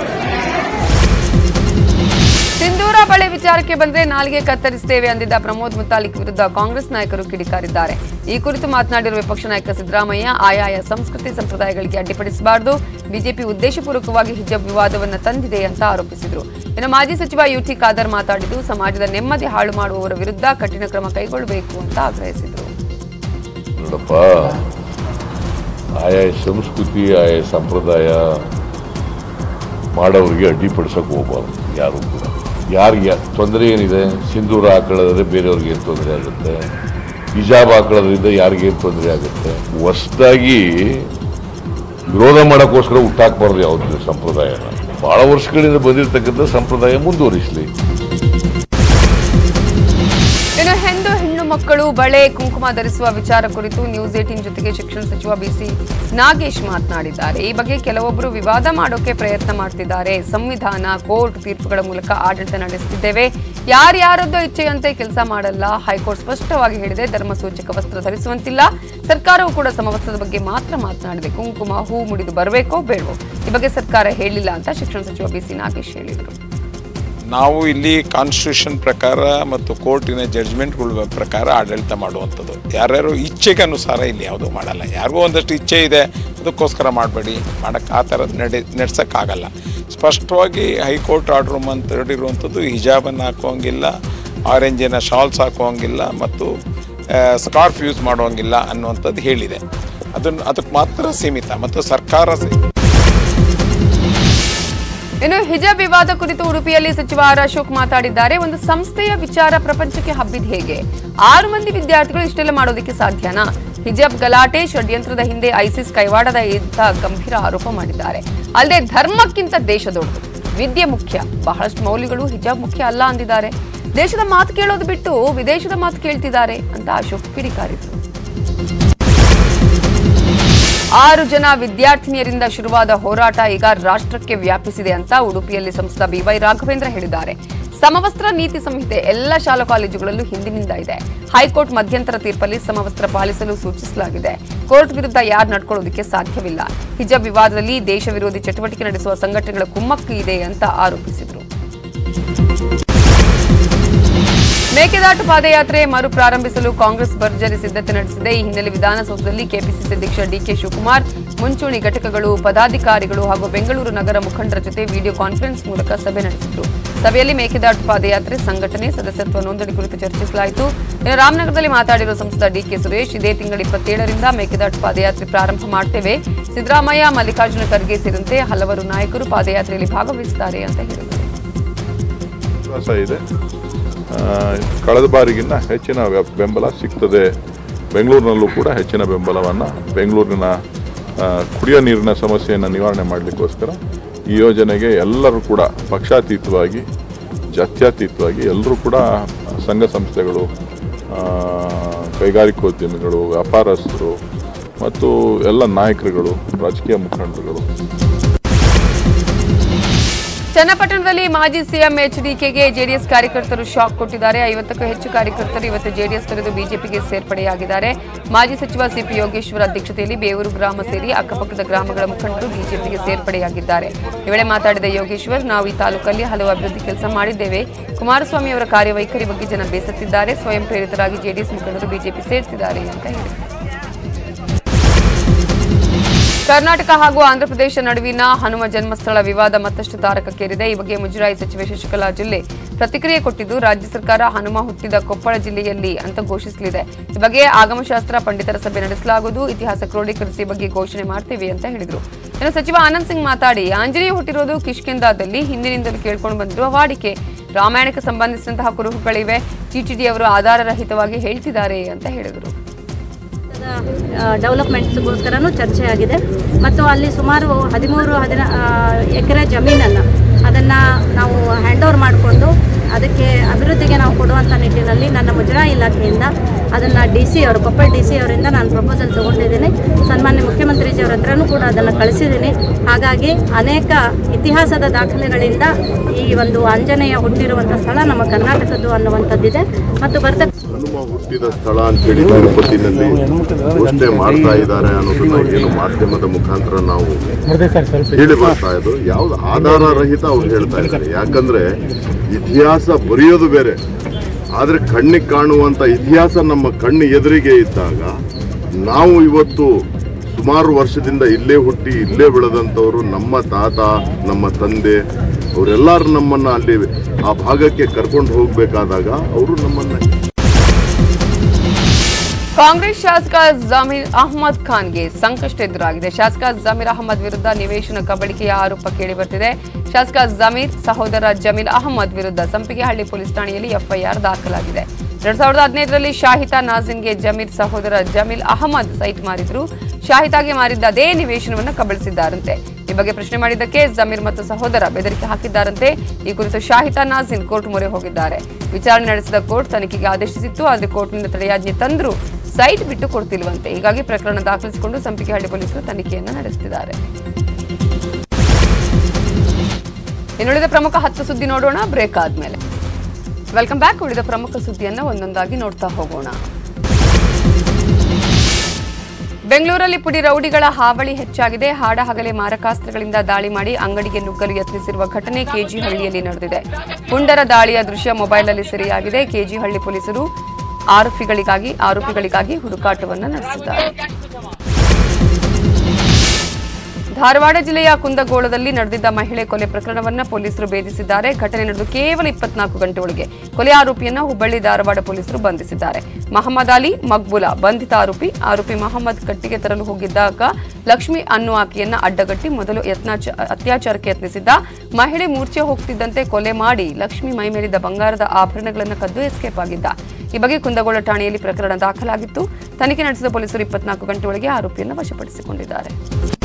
ಸಿಂಧೂರ ಬಳೆ ವಿಚಾರಕ್ಕೆ ಬಂದ್ರೆ ನಾಲಿಗೆ ಕತ್ತರಿಸುತ್ತೇವೆ ಅಂದಿದ್ದ ಪ್ರಮೋದ್ ಮುತಾಲಿಕ್ ವಿರುದ್ಧ ಕಾಂಗ್ರೆಸ್ ನಾಯಕರು ಕಿಡಿಕಾರಿದ್ದಾರೆ ಈ ಕುರಿತು ಮಾತನಾಡಿರುವ ವಿಪಕ್ಷ ನಾಯಕ ಸಿದ್ದರಾಮಯ್ಯ ಆಯಾಯ ಸಂಸ್ಕೃತಿ ಸಂಪ್ರದಾಯಗಳಿಗೆ ಅಡ್ಡಿಪಡಿಸಬಾರದು ಬಿಜೆಪಿ ಉದ್ದೇಶಪೂರ್ವಕವಾಗಿ ಹಿಜಾಬ್ ವಿವಾದವನ್ನು ತಂದಿದೆ ಅಂತ ಆರೋಪಿಸಿದರು ಇನ್ನು ಮಾಜಿ ಸಚಿವ ಯುಟಿ ಖಾದರ್ ಮಾತಾಡಿದ್ದು ಸಮಾಜದ ನೆಮ್ಮದಿ ಹಾಳು ಮಾಡುವವರ ವಿರುದ್ಧ ಕಠಿಣ ಕ್ರಮ ಕೈಗೊಳ್ಳಬೇಕು ಅಂತ ಆಗ್ರಹಿಸಿದರು ನೋಡಪ್ಪ ಆಯಾ ಸಂಸ್ಕೃತಿ ಆಯಾ ಸಂಪ್ರದಾಯ ಮಾಡೋರಿಗೆ ಅಡ್ಡಿಪಡಿಸೋಕೆ ಹೋಗಬಾರ್ದು ಯಾರು ಕೂಡ ಯಾರಿಗೆ ತೊಂದರೆ ಏನಿದೆ ಸಿಂಧೂರ ಹಾಕೊಳ್ಳೋದ್ರೆ ಬೇರೆಯವ್ರಿಗೆ ಏನು ತೊಂದರೆ ಆಗುತ್ತೆ ಹಿಜಾಬ್ ಹಾಕೊಳ್ಳೋದ್ರಿಂದ ಯಾರಿಗೇನು ತೊಂದರೆ ಆಗುತ್ತೆ ಹೊಸದಾಗಿ ವಿರೋಧ ಮಾಡೋಕ್ಕೋಸ್ಕರ ಹುಟ್ಟಾಕ್ಬಾರ್ದು ಯಾವ್ದು ಸಂಪ್ರದಾಯನ ಭಾಳ ವರ್ಷಗಳಿಂದ ಬಂದಿರತಕ್ಕಂಥ ಸಂಪ್ರದಾಯ ಮುಂದುವರಿಸಲಿ ಮಕ್ಕಳು ಬಳೆ ಕುಂಕುಮ ಧರಿಸುವ ವಿಚಾರ ಕುರಿತು ನ್ಯೂಸ್ ಏಟೀನ್ ಜೊತೆಗೆ ಶಿಕ್ಷಣ ಸಚಿವ ಬಿಸಿ ನಾಗೇಶ್ ಮಾತನಾಡಿದ್ದಾರೆ ಈ ಬಗ್ಗೆ ಕೆಲವೊಬ್ಬರು ವಿವಾದ ಮಾಡೋಕೆ ಪ್ರಯತ್ನ ಮಾಡ್ತಿದ್ದಾರೆ ಸಂವಿಧಾನ ಕೋರ್ಟ್ ತೀರ್ಪುಗಳ ಮೂಲಕ ಆಡಳಿತ ನಡೆಸುತ್ತಿದ್ದೇವೆ ಯಾರ್ಯಾರದ್ದೋ ಇಚ್ಛೆಯಂತೆ ಕೆಲಸ ಮಾಡಲ್ಲ ಹೈಕೋರ್ಟ್ ಸ್ಪಷ್ಟವಾಗಿ ಹೇಳಿದೆ ಧರ್ಮ ಸೂಚಕ ವಸ್ತ್ರ ಧರಿಸುವಂತಿಲ್ಲ ಸರ್ಕಾರವು ಕೂಡ ಸಮವಸ್ತ್ರದ ಬಗ್ಗೆ ಮಾತ್ರ ಮಾತನಾಡಿದೆ ಕುಂಕುಮ ಹೂ ಮುಡಿದು ಬರಬೇಕೋ ಬೇಡವೋ ಈ ಬಗ್ಗೆ ಸರ್ಕಾರ ಹೇಳಿಲ್ಲ ಅಂತ ಶಿಕ್ಷಣ ಸಚಿವ ಬಿಸಿ ನಾಗೇಶ್ ಹೇಳಿದರು ನಾವು ಇಲ್ಲಿ ಕಾನ್ಸ್ಟಿಟ್ಯೂಷನ್ ಪ್ರಕಾರ ಮತ್ತು ಕೋರ್ಟಿನ ಜಡ್ಜ್ಮೆಂಟ್ಗಳ ಪ್ರಕಾರ ಆಡಳಿತ ಮಾಡುವಂಥದ್ದು ಯಾರ್ಯಾರು ಇಚ್ಛೆಗೆ ಅನುಸಾರ ಇಲ್ಲಿ ಯಾವುದೂ ಮಾಡಲ್ಲ ಯಾರಿಗೂ ಒಂದಷ್ಟು ಇಚ್ಛೆ ಇದೆ ಅದಕ್ಕೋಸ್ಕರ ಮಾಡಬೇಡಿ ಮಾಡೋಕ್ಕೆ ಆ ಥರದ್ದು ನಡೆ ನಡೆಸೋಕ್ಕಾಗಲ್ಲ ಸ್ಪಷ್ಟವಾಗಿ ಹೈಕೋರ್ಟ್ ಆರ್ಡ್ರ್ ಹೇಳಿರುವಂಥದ್ದು ಹಿಜಾಬನ್ನು ಹಾಕೋಂಗಿಲ್ಲ ಆರೆಂಜಿನ ಶಾಲ್ಸ್ ಹಾಕೋಂಗಿಲ್ಲ ಮತ್ತು ಸ್ಕಾರ್ಫ್ ಯೂಸ್ ಮಾಡೋಂಗಿಲ್ಲ ಅನ್ನುವಂಥದ್ದು ಹೇಳಿದೆ ಅದನ್ನು ಅದಕ್ಕೆ ಮಾತ್ರ ಸೀಮಿತ ಮತ್ತು ಸರ್ಕಾರ ಸೇ- ಇನ್ನು ಹಿಜಾಬ್ ವಿವಾದ ಕುರಿತು ಉಡುಪಿಯಲ್ಲಿ ಸಚಿವ ಆರ್ ಅಶೋಕ್ ಮಾತಾಡಿದ್ದಾರೆ ಒಂದು ಸಂಸ್ಥೆಯ ವಿಚಾರ ಪ್ರಪಂಚಕ್ಕೆ ಹಬ್ಬಿದ ಹೇಗೆ ಆರು ಮಂದಿ ವಿದ್ಯಾರ್ಥಿಗಳು ಇಷ್ಟೆಲ್ಲ ಮಾಡೋದಕ್ಕೆ ಸಾಧ್ಯನಾ ಹಿಜಾಬ್ ಗಲಾಟೆ ಷಡ್ಯಂತ್ರದ ಹಿಂದೆ ಐಸಿಸ್ ಕೈವಾಡದ ಅಂತ ಗಂಭೀರ ಆರೋಪ ಮಾಡಿದ್ದಾರೆ ಅಲ್ಲದೆ ಧರ್ಮಕ್ಕಿಂತ ದೇಶ ದೊಡ್ಡದು ವಿದ್ಯೆ ಮುಖ್ಯ ಬಹಳಷ್ಟು ಮೌಲ್ಯಗಳು ಹಿಜಾಬ್ ಮುಖ್ಯ ಅಲ್ಲ ಅಂದಿದ್ದಾರೆ ದೇಶದ ಮಾತು ಕೇಳೋದು ಬಿಟ್ಟು ವಿದೇಶದ ಮಾತು ಕೇಳ್ತಿದ್ದಾರೆ ಅಂತ ಅಶೋಕ್ ಕಿಡಿಕಾರಿದ್ರು ಆರು ಜನ ವಿದ್ಯಾರ್ಥಿನಿಯರಿಂದ ಶುರುವಾದ ಹೋರಾಟ ಈಗ ರಾಷ್ಟ್ರಕ್ಕೆ ವ್ಯಾಪಿಸಿದೆ ಅಂತ ಉಡುಪಿಯಲ್ಲಿ ಸಂಸದ ಬಿವೈ ರಾಘವೇಂದ್ರ ಹೇಳಿದ್ದಾರೆ ಸಮವಸ್ತ್ರ ನೀತಿ ಸಂಹಿತೆ ಎಲ್ಲ ಶಾಲಾ ಕಾಲೇಜುಗಳಲ್ಲೂ ಹಿಂದಿನಿಂದ ಇದೆ ಹೈಕೋರ್ಟ್ ಮಧ್ಯಂತರ ತೀರ್ಪಲ್ಲಿ ಸಮವಸ್ತ್ರ ಪಾಲಿಸಲು ಸೂಚಿಸಲಾಗಿದೆ ಕೋರ್ಟ್ ವಿರುದ್ಧ ಯಾರು ನಡ್ಕೊಳ್ಳೋದಕ್ಕೆ ಸಾಧ್ಯವಿಲ್ಲ ಹಿಜಾಬ್ ವಿವಾದದಲ್ಲಿ ದೇಶ ವಿರೋಧಿ ಚಟುವಟಿಕೆ ನಡೆಸುವ ಸಂಘಟನೆಗಳ ಕುಮ್ಮಕ್ಕು ಇದೆ ಅಂತ ಆರೋಪಿಸಿದರು ಮೇಕೆದಾಟು ಪಾದಯಾತ್ರೆ ಮರು ಪ್ರಾರಂಭಿಸಲು ಕಾಂಗ್ರೆಸ್ ಭರ್ಜರಿ ಸಿದ್ಧತೆ ನಡೆಸಿದೆ ಈ ಹಿನ್ನೆಲೆ ವಿಧಾನಸೌಧದಲ್ಲಿ ಕೆಪಿಸಿಸಿ ಅಧ್ಯಕ್ಷ ಡಿಕೆ ಶಿವಕುಮಾರ್ ಮುಂಚೂಣಿ ಘಟಕಗಳು ಪದಾಧಿಕಾರಿಗಳು ಹಾಗೂ ಬೆಂಗಳೂರು ನಗರ ಮುಖಂಡರ ಜೊತೆ ವಿಡಿಯೋ ಕಾನ್ಫರೆನ್ಸ್ ಮೂಲಕ ಸಭೆ ನಡೆಸಿದ್ರು ಸಭೆಯಲ್ಲಿ ಮೇಕೆದಾಟು ಪಾದಯಾತ್ರೆ ಸಂಘಟನೆ ಸದಸ್ಯತ್ವ ನೋಂದಣಿ ಕುರಿತು ಚರ್ಚಿಸಲಾಯಿತು ಇನ್ನು ರಾಮನಗರದಲ್ಲಿ ಮಾತಾಡಿರುವ ಸಂಸದ ಡಿಕೆ ಸುರೇಶ್ ಇದೇ ತಿಂಗಳ ಇಪ್ಪತ್ತೇಳರಿಂದ ಮೇಕೆದಾಟು ಪಾದಯಾತ್ರೆ ಪ್ರಾರಂಭ ಮಾಡ್ತೇವೆ ಸಿದ್ದರಾಮಯ್ಯ ಮಲ್ಲಿಕಾರ್ಜುನ ಖರ್ಗೆ ಸೇರಿದಂತೆ ಹಲವರು ನಾಯಕರು ಪಾದಯಾತ್ರೆಯಲ್ಲಿ ಭಾಗವಹಿಸುತ್ತಾರೆ ಅಂತ ಹೇಳಿದರು ವಿಶ್ವಾಸ ಇದೆ ಆ, ಕಳೆದ ಬಾರಿಗಿನ್ನ ಹೆಚ್ಚಿನ ವ್ಯ- ಬೆಂಬಲ ಸಿಗ್ತದೆ ಬೆಂಗಳೂರಿನಲ್ಲೂ ಕೂಡ ಹೆಚ್ಚಿನ ಬೆಂಬಲವನ್ನು ಬೆಂಗಳೂರಿನ ಆ, ಕುಡಿಯೋ ನೀರಿನ ಸಮಸ್ಯೆಯನ್ನು ನಿವಾರಣೆ ಮಾಡಲಿಕ್ಕೋಸ್ಕರ ಈ ಯೋಜನೆಗೆ ಎಲ್ಲರೂ ಕೂಡ ಪಕ್ಷಾತೀತವಾಗಿ ಜಾತ್ಯತೀತವಾಗಿ ಎಲ್ಲರೂ ಕೂಡ ಸಂಘ ಸಂಸ್ಥೆಗಳು ಆ, ಕೈಗಾರಿಕೋದ್ಯಮಿಗಳು ವ್ಯಾಪಾರಸ್ಥರು ಮತ್ತು ಎಲ್ಲ ನಾಯಕರುಗಳು ರಾಜಕೀಯ ಮುಖಂಡರುಗಳು ಚನ್ನಪಟ್ಟಣದಲ್ಲಿ ಮಾಜಿ ಸಿಎಂ ಎಚ್ಡಿಕೆಗೆ ಜೆಡಿಎಸ್ ಕಾರ್ಯಕರ್ತರು ಶಾಕ್ ಕೊಟ್ಟಿದ್ದಾರೆ ಐವತ್ತಕ್ಕೂ ಹೆಚ್ಚು ಕಾರ್ಯಕರ್ತರು ಇವತ್ತು ಜೆಡಿಎಸ್ ತೊರೆದು ಬಿಜೆಪಿಗೆ ಸೇರ್ಪಡೆಯಾಗಿದ್ದಾರೆ ಮಾಜಿ ಸಚಿವ ಸಿಪಿ ಯೋಗೇಶ್ವರ ಅಧ್ಯಕ್ಷತೆಯಲ್ಲಿ ಬೇವೂರು ಗ್ರಾಮ ಸೇರಿ ಅಕ್ಕಪಕ್ಕದ ಗ್ರಾಮಗಳ ಮುಖಂಡರು ಬಿಜೆಪಿಗೆ ಸೇರ್ಪಡೆಯಾಗಿದ್ದಾರೆ ಈ ವೇಳೆ ಮಾತಾಡಿದ ಯೋಗೇಶ್ವರ್ ನಾವು ಈ ತಾಲೂಕಲ್ಲಿ ಹಲವು ಅಭಿವೃದ್ಧಿ ಕೆಲಸ ಮಾಡಿದ್ದೇವೆ ಕುಮಾರಸ್ವಾಮಿ ಅವರ ಕಾರ್ಯವೈಖರಿ ಬಗ್ಗೆ ಜನ ಬೇಸತ್ತಿದ್ದಾರೆ ಸ್ವಯಂ ಪ್ರೇರಿತರಾಗಿ ಜೆಡಿಎಸ್ ಮುಖಂಡರು ಬಿಜೆಪಿ ಸೇರ್ತಿದ್ದಾರೆ ಅಂತ ಹೇಳಿದರು ಕರ್ನಾಟಕ ಹಾಗೂ ಆಂಧ್ರಪ್ರದೇಶ ನಡುವಿನ ಹನುಮ ಜನ್ಮಸ್ಥಳ ವಿವಾದ ಮತ್ತಷ್ಟು ತಾರಕಕ್ಕೇರಿದೆ ಈ ಬಗ್ಗೆ ಮುಜರಾಯಿ ಸಚಿವೆ ಶಶಿಕಲಾ ಜಿಲ್ಲೆ ಪ್ರತಿಕ್ರಿಯೆ ಕೊಟ್ಟಿದ್ದು ರಾಜ್ಯ ಸರ್ಕಾರ ಹನುಮ ಹುಟ್ಟಿದ ಕೊಪ್ಪಳ ಜಿಲ್ಲೆಯಲ್ಲಿ ಅಂತ ಘೋಷಿಸಲಿದೆ ಈ ಬಗ್ಗೆ ಆಗಮಶಾಸ್ತ್ರ ಪಂಡಿತರ ಸಭೆ ನಡೆಸಲಾಗುವುದು ಇತಿಹಾಸ ಕ್ರೋಢೀಕರಿಸಿ ಈ ಬಗ್ಗೆ ಘೋಷಣೆ ಮಾಡ್ತೀವಿ ಅಂತ ಹೇಳಿದರು ಇನ್ನು ಸಚಿವ ಆನಂದ್ ಸಿಂಗ್ ಮಾತಾಡಿ ಆಂಜನೇಯ ಹುಟ್ಟಿರೋದು ಕಿಷ್ಕಿಂದಾದಲ್ಲಿ ಹಿಂದಿನಿಂದಲೂ ಕೇಳ್ಕೊಂಡು ಬಂದಿರುವ ವಾಡಿಕೆ ರಾಮಾಯಣಕ್ಕೆ ಸಂಬಂಧಿಸಿದಂತಹ ಕುರುಹುಗಳಿವೆ ಟಿಟಿಡಿ ಅವರು ಆಧಾರರಹಿತವಾಗಿ ಹೇಳ್ತಿದ್ದಾರೆ ಅಂತ ಹೇಳಿದರು ಡೆವಲಪ್ಮೆಂಟ್ಸ್ಗೋಸ್ಕರನೂ ಚರ್ಚೆ ಆಗಿದೆ ಮತ್ತು ಅಲ್ಲಿ ಸುಮಾರು ಹದಿಮೂರು ಹದಿನ ಎಕರೆ ಜಮೀನನ್ನು ಅದನ್ನು ನಾವು ಹ್ಯಾಂಡ್ ಓವರ್ ಮಾಡಿಕೊಂಡು ಅದಕ್ಕೆ ಅಭಿವೃದ್ಧಿಗೆ ನಾವು ಕೊಡುವಂಥ ನಿಟ್ಟಿನಲ್ಲಿ ನನ್ನ ಮುಜರಾಯಿ ಇಲಾಖೆಯಿಂದ ಅದನ್ನು ಡಿ ಸಿ ಅವರು ಕೊಪ್ಪಳ ಡಿ ಸಿ ಅವರಿಂದ ನಾನು ಪ್ರಪೋಸಲ್ ತೊಗೊಂಡಿದ್ದೀನಿ ಸನ್ಮಾನ್ಯ ಮುಖ್ಯಮಂತ್ರಿಜಿಯವರ ಹತ್ರನೂ ಕೂಡ ಅದನ್ನು ಕಳಿಸಿದ್ದೀನಿ ಹಾಗಾಗಿ ಅನೇಕ ಇತಿಹಾಸದ ದಾಖಲೆಗಳಿಂದ ಈ ಒಂದು ಆಂಜನೇಯ ಹುಟ್ಟಿರುವಂಥ ಸ್ಥಳ ನಮ್ಮ ಕರ್ನಾಟಕದ್ದು ಅನ್ನುವಂಥದ್ದಿದೆ ಮತ್ತು ಬರ್ತ ಹನುಮ ಹುಟ್ಟಿದ ಸ್ಥಳ ಅಂತೇಳಿ ತಿರುಪತಿನಲ್ಲಿ ಘೋಷಣೆ ಮಾಡ್ತಾ ಇದ್ದಾರೆ ಅನ್ನೋದನ್ನ ಏನು ಮಾಧ್ಯಮದ ಮುಖಾಂತರ ನಾವು ಹೇಳಿ ಬರ್ತಾ ಇದ್ದು ಯಾವ್ದು ಆಧಾರ ರಹಿತ ಅವ್ರು ಹೇಳ್ತಾ ಇದ್ದಾರೆ ಯಾಕಂದ್ರೆ ಇತಿಹಾಸ ಬರೆಯೋದು ಬೇರೆ ಆದ್ರೆ ಕಣ್ಣಿಗೆ ಕಾಣುವಂತ ಇತಿಹಾಸ ನಮ್ಮ ಕಣ್ಣು ಎದುರಿಗೆ ಇದ್ದಾಗ ನಾವು ಇವತ್ತು ಸುಮಾರು ವರ್ಷದಿಂದ ಇಲ್ಲೇ ಹುಟ್ಟಿ ಇಲ್ಲೇ ಬೆಳೆದಂಥವ್ರು ನಮ್ಮ ತಾತ ನಮ್ಮ ತಂದೆ ಅವರೆಲ್ಲರೂ ನಮ್ಮನ್ನ ಅಲ್ಲಿ ಆ ಭಾಗಕ್ಕೆ ಕರ್ಕೊಂಡು ಹೋಗ್ಬೇಕಾದಾಗ ಅವರು ನಮ್ಮನ್ನ ಕಾಂಗ್ರೆಸ್ ಶಾಸಕ ಜಮೀರ್ ಅಹಮದ್ ಖಾನ್ಗೆ ಸಂಕಷ್ಟ ಎದುರಾಗಿದೆ ಶಾಸಕ ಜಮೀರ್ ಅಹಮದ್ ವಿರುದ್ಧ ನಿವೇಶನ ಕಬಳಿಕೆಯ ಆರೋಪ ಕೇಳಿಬರ್ತಿದೆ ಶಾಸಕ ಜಮೀರ್ ಸಹೋದರ ಜಮೀಲ್ ಅಹಮದ್ ವಿರುದ್ಧ ಸಂಪಿಗೆಹಳ್ಳಿ ಪೊಲೀಸ್ ಠಾಣೆಯಲ್ಲಿ ಎಫ್ಐಆರ್ ದಾಖಲಾಗಿದೆ ಎರಡ್ ಸಾವಿರದ ಹದಿನೈದರಲ್ಲಿ ಶಾಹಿತಾ ನಾಜಿನ್ಗೆ ಜಮೀರ್ ಸಹೋದರ ಜಮೀಲ್ ಅಹಮದ್ ಸೈಟ್ ಮಾರಿದ್ರು ಶಾಹಿತಾಗೆ ಮಾರಿದ್ದ ಅದೇ ನಿವೇಶನವನ್ನು ಕಬಳಿಸಿದ್ದಾರಂತೆ ಈ ಬಗ್ಗೆ ಪ್ರಶ್ನೆ ಮಾಡಿದ್ದಕ್ಕೆ ಜಮೀರ್ ಮತ್ತು ಸಹೋದರ ಬೆದರಿಕೆ ಹಾಕಿದ್ದಾರಂತೆ ಈ ಕುರಿತು ಶಾಹಿದಾ ನಾಜಿನ್ ಕೋರ್ಟ್ ಮೊರೆ ಹೋಗಿದ್ದಾರೆ ವಿಚಾರಣೆ ನಡೆಸಿದ ಕೋರ್ಟ್ ತನಿಖೆಗೆ ಆದೇಶಿಸಿತ್ತು ಆದರೆ ಕೋರ್ಟ್ನಿಂದ ತಡೆಯಾಜ್ಞೆ ತಂದರೂ ಸೈಟ್ ಬಿಟ್ಟು ಕೊಡ್ತಿಲ್ವಂತೆ ಹೀಗಾಗಿ ಪ್ರಕರಣ ದಾಖಲಿಸಿಕೊಂಡು ಸಂಪಿಗೆಹಳ್ಳಿ ಪೊಲೀಸರು ತನಿಖೆಯನ್ನು ನಡೆಸುತ್ತಿದ್ದಾರೆ ಇನ್ನುಳಿದ ಪ್ರಮುಖ ಹತ್ತು ಸುದ್ದಿ ನೋಡೋಣ ಬ್ರೇಕ್ ಆದ್ಮೇಲೆ ವೆಲ್ಕಮ್ ಬ್ಯಾಕ್ ಉಳಿದ ಪ್ರಮುಖ ಸುದ್ದಿಯನ್ನ ಒಂದೊಂದಾಗಿ ನೋಡ್ತಾ ಹೋಗೋಣ ಬೆಂಗಳೂರಲ್ಲಿ ಪುಡಿ ರೌಡಿಗಳ ಹಾವಳಿ ಹೆಚ್ಚಾಗಿದೆ ಹಾಡ ಹಗಲೆ ಮಾರಕಾಸ್ತ್ರಗಳಿಂದ ದಾಳಿ ಮಾಡಿ ಅಂಗಡಿಗೆ ನುಗ್ಗಲು ಯತ್ನಿಸಿರುವ ಘಟನೆ ಕೆಜಿಹಳ್ಳಿಯಲ್ಲಿ ನಡೆದಿದೆ ಪುಂಡರ ದಾಳಿಯ ದೃಶ್ಯ ಮೊಬೈಲ್ನಲ್ಲಿ ಸೆರೆಯಾಗಿದೆ ಕೆಜಿಹಳ್ಳಿ ಪೊಲೀಸರು ಆರೋಪಿಗಳಿಗಾಗಿ ಆರೋಪಿಗಳಿಗಾಗಿ ಹುಡುಕಾಟವನ್ನು ನಡೆಸಿದ್ದಾರೆ ಧಾರವಾಡ ಜಿಲ್ಲೆಯ ಕುಂದಗೋಳದಲ್ಲಿ ನಡೆದಿದ್ದ ಮಹಿಳೆ ಕೊಲೆ ಪ್ರಕರಣವನ್ನ ಪೊಲೀಸರು ಭೇದಿಸಿದ್ದಾರೆ ಘಟನೆ ನಡೆದು ಕೇವಲ ಇಪ್ಪತ್ನಾಲ್ಕು ಗಂಟೆ ಒಳಗೆ ಕೊಲೆ ಆರೋಪಿಯನ್ನ ಹುಬ್ಬಳ್ಳಿ ಧಾರವಾಡ ಪೊಲೀಸರು ಬಂಧಿಸಿದ್ದಾರೆ ಮಹಮ್ಮದ್ ಅಲಿ ಮಕ್ಬುಲಾ ಬಂಧಿತ ಆರೋಪಿ ಆರೋಪಿ ಮಹಮ್ಮದ್ ಕಟ್ಟಿಗೆ ತರಲು ಹೋಗಿದ್ದಾಗ ಲಕ್ಷ್ಮಿ ಅನ್ನೋ ಆಕೆಯನ್ನ ಅಡ್ಡಗಟ್ಟಿ ಮೊದಲು ಯತ್ನಾಚ ಅತ್ಯಾಚಾರಕ್ಕೆ ಯತ್ನಿಸಿದ್ದ ಮಹಿಳೆ ಮೂರ್ಛೆ ಹೋಗ್ತಿದ್ದಂತೆ ಕೊಲೆ ಮಾಡಿ ಲಕ್ಷ್ಮಿ ಮೈ ಮೇಲಿದ್ದ ಬಂಗಾರದ ಆಭರಣಗಳನ್ನು ಕದ್ದು ಎಸ್ಕೇಪ್ ಆಗಿದ್ದ ಈ ಬಗ್ಗೆ ಕುಂದಗೋಳ ಠಾಣೆಯಲ್ಲಿ ಪ್ರಕರಣ ದಾಖಲಾಗಿತ್ತು ತನಿಖೆ ನಡೆಸಿದ ಪೊಲೀಸರು ಇಪ್ಪತ್ನಾಲ್ಕು ಗಂಟೆ ಒಳಗೆ ಆರೋಪಿಯನ್ನು ವಶಪಡಿಸಿಕೊಂಡಿದ್ದಾರೆ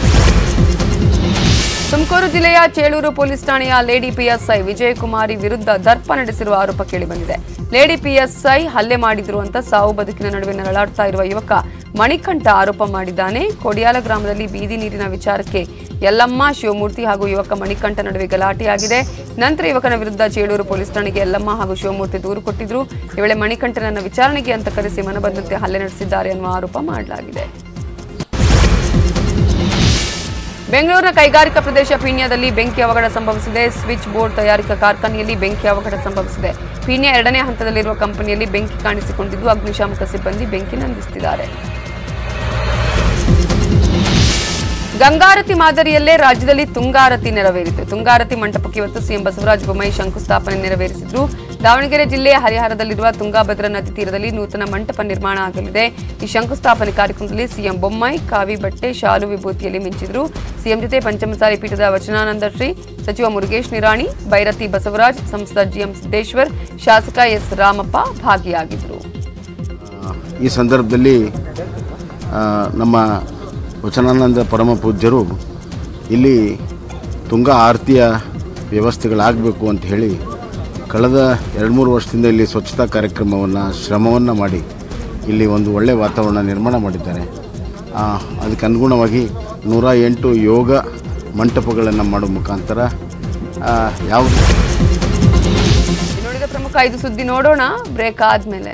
ತುಮಕೂರು ಜಿಲ್ಲೆಯ ಚೇಳೂರು ಪೊಲೀಸ್ ಠಾಣೆಯ ಲೇಡಿ ಪಿಎಸ್ಐ ವಿಜಯಕುಮಾರಿ ವಿರುದ್ಧ ದರ್ಪ ನಡೆಸಿರುವ ಆರೋಪ ಕೇಳಿಬಂದಿದೆ ಲೇಡಿ ಪಿಎಸ್ಐ ಹಲ್ಲೆ ಮಾಡಿದ್ರು ಅಂತ ಸಾವು ಬದುಕಿನ ನಡುವೆ ನರಳಾಡ್ತಾ ಇರುವ ಯುವಕ ಮಣಿಕಂಠ ಆರೋಪ ಮಾಡಿದ್ದಾನೆ ಕೊಡಿಯಾಲ ಗ್ರಾಮದಲ್ಲಿ ಬೀದಿ ನೀರಿನ ವಿಚಾರಕ್ಕೆ ಯಲ್ಲಮ್ಮ ಶಿವಮೂರ್ತಿ ಹಾಗೂ ಯುವಕ ಮಣಿಕಂಠ ನಡುವೆ ಗಲಾಟೆಯಾಗಿದೆ ನಂತರ ಯುವಕನ ವಿರುದ್ಧ ಚೇಳೂರು ಪೊಲೀಸ್ ಠಾಣೆಗೆ ಯಲ್ಲಮ್ಮ ಹಾಗೂ ಶಿವಮೂರ್ತಿ ದೂರು ಕೊಟ್ಟಿದ್ರು ಈ ವೇಳೆ ಮಣಿಕಂಠನನ್ನ ವಿಚಾರಣೆಗೆ ಅಂತ ಕರೆಸಿ ಮನಬಂದಂತೆ ಹಲ್ಲೆ ನಡೆಸಿದ್ದಾರೆ ಎನ್ನುವ ಆರೋಪ ಮಾಡಲಾಗಿದೆ ಬೆಂಗಳೂರಿನ ಕೈಗಾರಿಕಾ ಪ್ರದೇಶ ಪೀಣ್ಯದಲ್ಲಿ ಬೆಂಕಿ ಅವಘಡ ಸಂಭವಿಸಿದೆ ಸ್ವಿಚ್ ಬೋರ್ಡ್ ತಯಾರಿಕಾ ಕಾರ್ಖಾನೆಯಲ್ಲಿ ಬೆಂಕಿ ಅವಘಡ ಸಂಭವಿಸಿದೆ ಪೀಣ್ಯ ಎರಡನೇ ಹಂತದಲ್ಲಿರುವ ಕಂಪನಿಯಲ್ಲಿ ಬೆಂಕಿ ಕಾಣಿಸಿಕೊಂಡಿದ್ದು ಅಗ್ನಿಶಾಮಕ ಸಿಬ್ಬಂದಿ ಬೆಂಕಿ ನಂದಿಸುತ್ತಿದ್ದಾರೆ ಗಂಗಾರತಿ ಮಾದರಿಯಲ್ಲೇ ರಾಜ್ಯದಲ್ಲಿ ತುಂಗಾರತಿ ನೆರವೇರಿತು ತುಂಗಾರತಿ ಮಂಟಪಕ್ಕೆ ಇವತ್ತು ಸಿಎಂ ಬಸವರಾಜ ಬೊಮ್ಮಾಯಿ ಶಂಕುಸ್ಥಾಪನೆ ನೆರವೇರಿಸಿದ್ರು ದಾವಣಗೆರೆ ಜಿಲ್ಲೆಯ ಹರಿಹರದಲ್ಲಿರುವ ತುಂಗಾಭದ್ರಾ ನದಿ ತೀರದಲ್ಲಿ ನೂತನ ಮಂಟಪ ನಿರ್ಮಾಣ ಆಗಲಿದೆ ಈ ಶಂಕುಸ್ಥಾಪನೆ ಕಾರ್ಯಕ್ರಮದಲ್ಲಿ ಸಿಎಂ ಬೊಮ್ಮಾಯಿ ಕಾವಿ ಬಟ್ಟೆ ಶಾಲು ವಿಭೂತಿಯಲ್ಲಿ ಮಿಂಚಿದ್ರು ಸಿಎಂ ಜೊತೆ ಪಂಚಮಸಾಲಿ ಪೀಠದ ವಚನಾನಂದ ಶ್ರೀ ಸಚಿವ ಮುರುಗೇಶ್ ನಿರಾಣಿ ಬೈರತಿ ಬಸವರಾಜ್ ಸಂಸದ ಜಿಎಂ ಸಿದ್ದೇಶ್ವರ್ ಶಾಸಕ ಎಸ್ ರಾಮಪ್ಪ ಭಾಗಿಯಾಗಿದ್ದರು ಈ ಸಂದರ್ಭದಲ್ಲಿ ಆ, ನಮ್ಮ ವಚನಾನಂದ ಪರಮ ಪೂಜ್ಯರು ಇಲ್ಲಿ ತುಂಗ ಆರತಿಯ ವ್ಯವಸ್ಥೆಗಳಾಗಬೇಕು ಅಂತ ಹೇಳಿ ಕಳೆದ ಎರಡು ಮೂರು ವರ್ಷದಿಂದ ಇಲ್ಲಿ ಸ್ವಚ್ಛತಾ ಕಾರ್ಯಕ್ರಮವನ್ನು ಶ್ರಮವನ್ನು ಮಾಡಿ ಇಲ್ಲಿ ಒಂದು ಒಳ್ಳೆಯ ವಾತಾವರಣ ನಿರ್ಮಾಣ ಮಾಡಿದ್ದಾರೆ ಆ, ಅದಕ್ಕೆ ಅನುಗುಣವಾಗಿ ನೂರ ಎಂಟು ಯೋಗ ಮಂಟಪಗಳನ್ನು ಮಾಡೋ ಮುಖಾಂತರ ಆ, ಯಾವುದು ಇನ್ನುಳಿದ ಪ್ರಮುಖ ಐದು ಸುದ್ದಿ ನೋಡೋಣ ಬ್ರೇಕ್ ಆದ್ಮೇಲೆ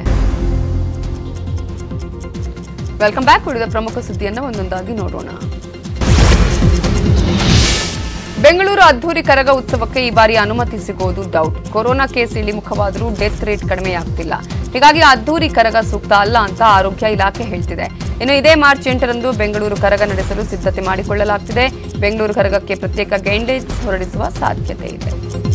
ವೆಲ್ಕಮ್ ಬ್ಯಾಕ್ ಉಳಿದ ಪ್ರಮುಖ ಸುದ್ದಿಯನ್ನ ಒಂದೊಂದಾಗಿ ನೋಡೋಣ ಬೆಂಗಳೂರು ಅದ್ದೂರಿ ಕರಗ ಉತ್ಸವಕ್ಕೆ ಈ ಬಾರಿ ಅನುಮತಿ ಸಿಗೋದು ಡೌಟ್ ಕೊರೋನಾ ಕೇಸ್ ಇಳಿಮುಖವಾದರೂ ಡೆತ್ ರೇಟ್ ಕಡಿಮೆಯಾಗ್ತಿಲ್ಲ ಹೀಗಾಗಿ ಅದ್ದೂರಿ ಕರಗ ಸೂಕ್ತ ಅಲ್ಲ ಅಂತ ಆರೋಗ್ಯ ಇಲಾಖೆ ಹೇಳ್ತಿದೆ ಇನ್ನು ಇದೇ ಮಾರ್ಚ್ ಎಂಟರಂದು ಬೆಂಗಳೂರು ಕರಗ ನಡೆಸಲು ಸಿದ್ಧತೆ ಮಾಡಿಕೊಳ್ಳಲಾಗ್ತಿದೆ ಬೆಂಗಳೂರು ಕರಗಕ್ಕೆ ಪ್ರತ್ಯೇಕ ಗೈಡ್ಲೈನ್ಸ್ ಹೊರಡಿಸುವ ಸಾಧ್ಯತೆ ಇದೆ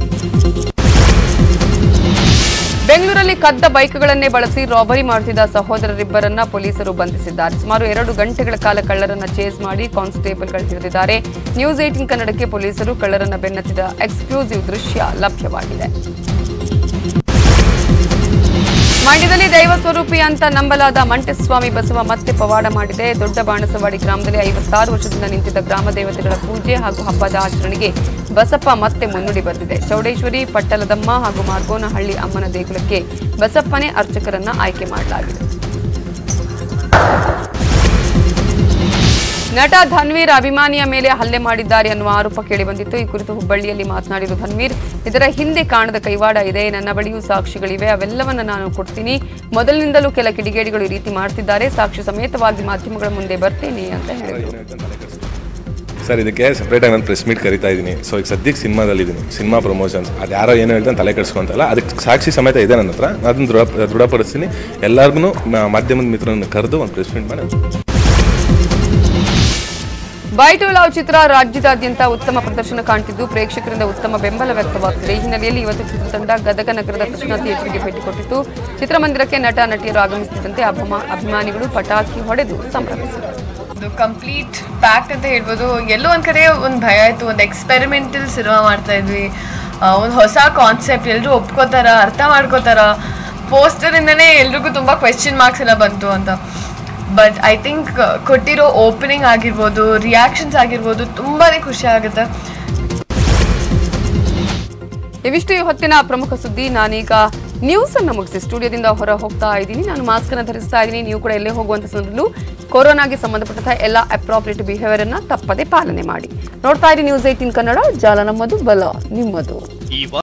ಬೆಂಗಳೂರಲ್ಲಿ ಕದ್ದ ಬೈಕ್ಗಳನ್ನೇ ಬಳಸಿ ರಾಬರಿ ಮಾಡುತ್ತಿದ್ದ ಸಹೋದರರಿಬ್ಬರನ್ನ ಪೊಲೀಸರು ಬಂಧಿಸಿದ್ದಾರೆ ಸುಮಾರು ಎರಡು ಗಂಟೆಗಳ ಕಾಲ ಕಳ್ಳರನ್ನ ಚೇಸ್ ಮಾಡಿ ಕಾನ್ಸ್ಟೇಬಲ್ಗಳು ಹಿಡಿದಿದ್ದಾರೆ ನ್ಯೂಸ್ ಏಟಿನ್ ಕನ್ನಡಕ್ಕೆ ಪೊಲೀಸರು ಕಳ್ಳರನ್ನ ಬೆನ್ನತ್ತಿದ ಎಕ್ಸ್ಕ್ಲೂಸಿವ್ ದೃಶ್ಯ ಲಭ್ಯವಾಗಿದೆ ಮಂಡ್ಯದಲ್ಲಿ ದೈವ ಸ್ವರೂಪಿ ಅಂತ ನಂಬಲಾದ ಮಂಟಸ್ವಾಮಿ ಬಸವ ಮತ್ತೆ ಪವಾಡ ಮಾಡಿದೆ ದೊಡ್ಡ ಬಾಣಸವಾಡಿ ಗ್ರಾಮದಲ್ಲಿ ಐವತ್ತಾರು ವರ್ಷದಿಂದ ನಿಂತಿದ್ದ ಗ್ರಾಮ ದೇವತೆಗಳ ಪೂಜೆ ಹಾಗೂ ಹಬ್ಬದ ಆಚರಣೆಗೆ ಬಸಪ್ಪ ಮತ್ತೆ ಮುನ್ನುಡಿ ಬರೆದಿದೆ ಚೌಡೇಶ್ವರಿ ಪಟ್ಟಲದಮ್ಮ ಹಾಗೂ ಮಾರ್ಗೋನಹಳ್ಳಿ ಅಮ್ಮನ ದೇಗುಲಕ್ಕೆ ಬಸಪ್ಪನೇ ಅರ್ಚಕರನ್ನ ಆಯ್ಕೆ ಮಾಡಲಾಗಿದೆ ನಟ ಧನ್ವೀರ್ ಅಭಿಮಾನಿಯ ಮೇಲೆ ಹಲ್ಲೆ ಮಾಡಿದ್ದಾರೆ ಅನ್ನುವ ಆರೋಪ ಕೇಳಿಬಂದಿತ್ತು ಈ ಕುರಿತು ಹುಬ್ಬಳ್ಳಿಯಲ್ಲಿ ಮಾತನಾಡಿದ ಧನ್ವೀರ್ ಇದರ ಹಿಂದೆ ಕಾಣದ ಕೈವಾಡ ಇದೆ ನನ್ನ ಬಳಿಯೂ ಸಾಕ್ಷಿಗಳಿವೆ ಅವೆಲ್ಲವನ್ನ ನಾನು ಕೊಡ್ತೀನಿ ಮೊದಲಿನಿಂದಲೂ ಕೆಲ ಕಿಡಿಗೇಡಿಗಳು ಈ ರೀತಿ ಮಾಡ್ತಿದ್ದಾರೆ ಸಾಕ್ಷಿ ಸಮೇತವಾಗಿ ಮಾಧ್ಯಮಗಳ ಮುಂದೆ ಬರ್ತೇನೆ ಅಂತ ಹೇಳಿದರು ಸರ್ ಇದಕ್ಕೆ ಸಪ್ರೇಟಾಗಿ ನಾನು ಪ್ರೆಸ್ ಮೀಟ್ ಕರಿತಾ ಇದ್ದೀನಿ ಸೊ ಈಗ ಸದ್ಯಕ್ಕೆ ಸಿನಿಮಾದಲ್ಲಿದ್ದೀನಿ ಸಿನಿಮಾ ಪ್ರಮೋಷನ್ಸ್ ಅದು ಯಾರೋ ಏನೋ ಹೇಳ್ತಾನೆ ತಲೆ ಕೆಡಿಸ್ಕೊಂತಲ್ಲ ಅದಕ್ಕೆ ಸಾಕ್ಷಿ ಸಮೇತ ಇದೆ ನನ್ನ ಹತ್ರ ಅದನ್ನು ದೃಢ ದೃಢಪಡಿಸ್ತೀನಿ ಎಲ್ಲರಿಗೂ ಮಾಧ್ಯಮದ ಮಿತ್ರರನ್ನು ಕರೆದು ಒಂದು ಪ್ರೆಸ್ ಮೀಟ್ ಮಾಡಿ ಬೈ ಟು ಲವ್ ಚಿತ್ರ ರಾಜ್ಯದಾದ್ಯಂತ ಉತ್ತಮ ಪ್ರದರ್ಶನ ಕಾಣ್ತಿದ್ದು ಪ್ರೇಕ್ಷಕರಿಂದ ಉತ್ತಮ ಬೆಂಬಲ ವ್ಯಕ್ತವಾಗ್ತಿದೆ ಈ ಹಿನ್ನೆಲೆಯಲ್ಲಿ ಇವತ್ತು ಚಿತ್ರತಂಡ ಗದಗ ನಗರದ ಕೃಷ್ಣ ಥಿಯೇಟರ್ಗೆ ಭೇಟಿ ಕೊಟ್ಟಿತ್ತು ಚಿತ್ರಮಂದಿರಕ್ಕೆ ನಟ ನಟಿಯರು ಆಗಮಿಸುತ್ತಿದ್ದಂತೆ ಅಭಿಮಾ ಅಭಿಮಾನಿಗಳು ಪಟಾಕಿ ಹೊಡೆದು ಸಂಭ್ರಮಿಸಿದರು ಒಂದು ಕಂಪ್ಲೀಟ್ ಪ್ಯಾಕ್ಟ್ ಅಂತ ಹೇಳ್ಬೋದು ಎಲ್ಲೋ ಒಂದು ಕಡೆ ಒಂದು ಭಯ ಇತ್ತು ಒಂದು ಎಕ್ಸ್ಪೆರಿಮೆಂಟಲ್ ಸಿನಿಮಾ ಮಾಡ್ತಾ ಇದ್ವಿ ಒಂದು ಹೊಸ ಕಾನ್ಸೆಪ್ಟ್ ಎಲ್ಲರೂ ಒಪ್ಕೋತಾರ ಅರ್ಥ ಮಾಡ್ಕೋತಾರ ಪೋಸ್ಟರಿಂದನೇ ಎಲ್ರಿಗೂ ತುಂಬ ಕ್ವೆಶ್ಚನ್ ಮಾರ್ಕ್ಸ್ ಎಲ್ಲ ಬಂತು ಅಂತ ಬಟ್ ಐ ಥಿಂಕ್ ಕೊಟ್ಟಿರೋ ಓಪನಿಂಗ್ ಆಗಿರ್ಬೋದು ರಿಯಾಕ್ಷನ್ಸ್ ಆಗಿರ್ಬೋದು ತುಂಬಾ ಖುಷಿ ಆಗುತ್ತೆ ಇವಿಷ್ಟು ಈ ಹೊತ್ತಿನ ಪ್ರಮುಖ ಸುದ್ದಿ ನಾನೀಗ ನ್ಯೂಸ್ ಅನ್ನು ಮುಗಿಸಿ ಸ್ಟುಡಿಯೋದಿಂದ ಹೊರ ಹೋಗ್ತಾ ಇದ್ದೀನಿ ನಾನು ಮಾಸ್ಕ್ ಅನ್ನು ಧರಿಸ್ತಾ ಇದ್ದೀನಿ ನೀವು ಕೂಡ ಎಲ್ಲೇ ಹೋಗುವಂತ ಸಂದರ್ಭದಲ್ಲೂ ಕೊರೋನಾಗೆ ಸಂಬಂಧಪಟ್ಟಂತಹ ಎಲ್ಲ ಅಪ್ರಾಪ್ರಿಯೇಟ್ ಬಿಹೇವಿಯರ್ ಅನ್ನ ತಪ್ಪದೆ ಪಾಲನೆ ಮಾಡಿ ನೋಡ್ತಾ ಇರಿ ನ್ಯೂಸ್ ಏಟೀನ್ ಕನ್ನಡ ಜಾಲ ನಮ್ಮದು ಬಲ ನಿಮ್ಮದು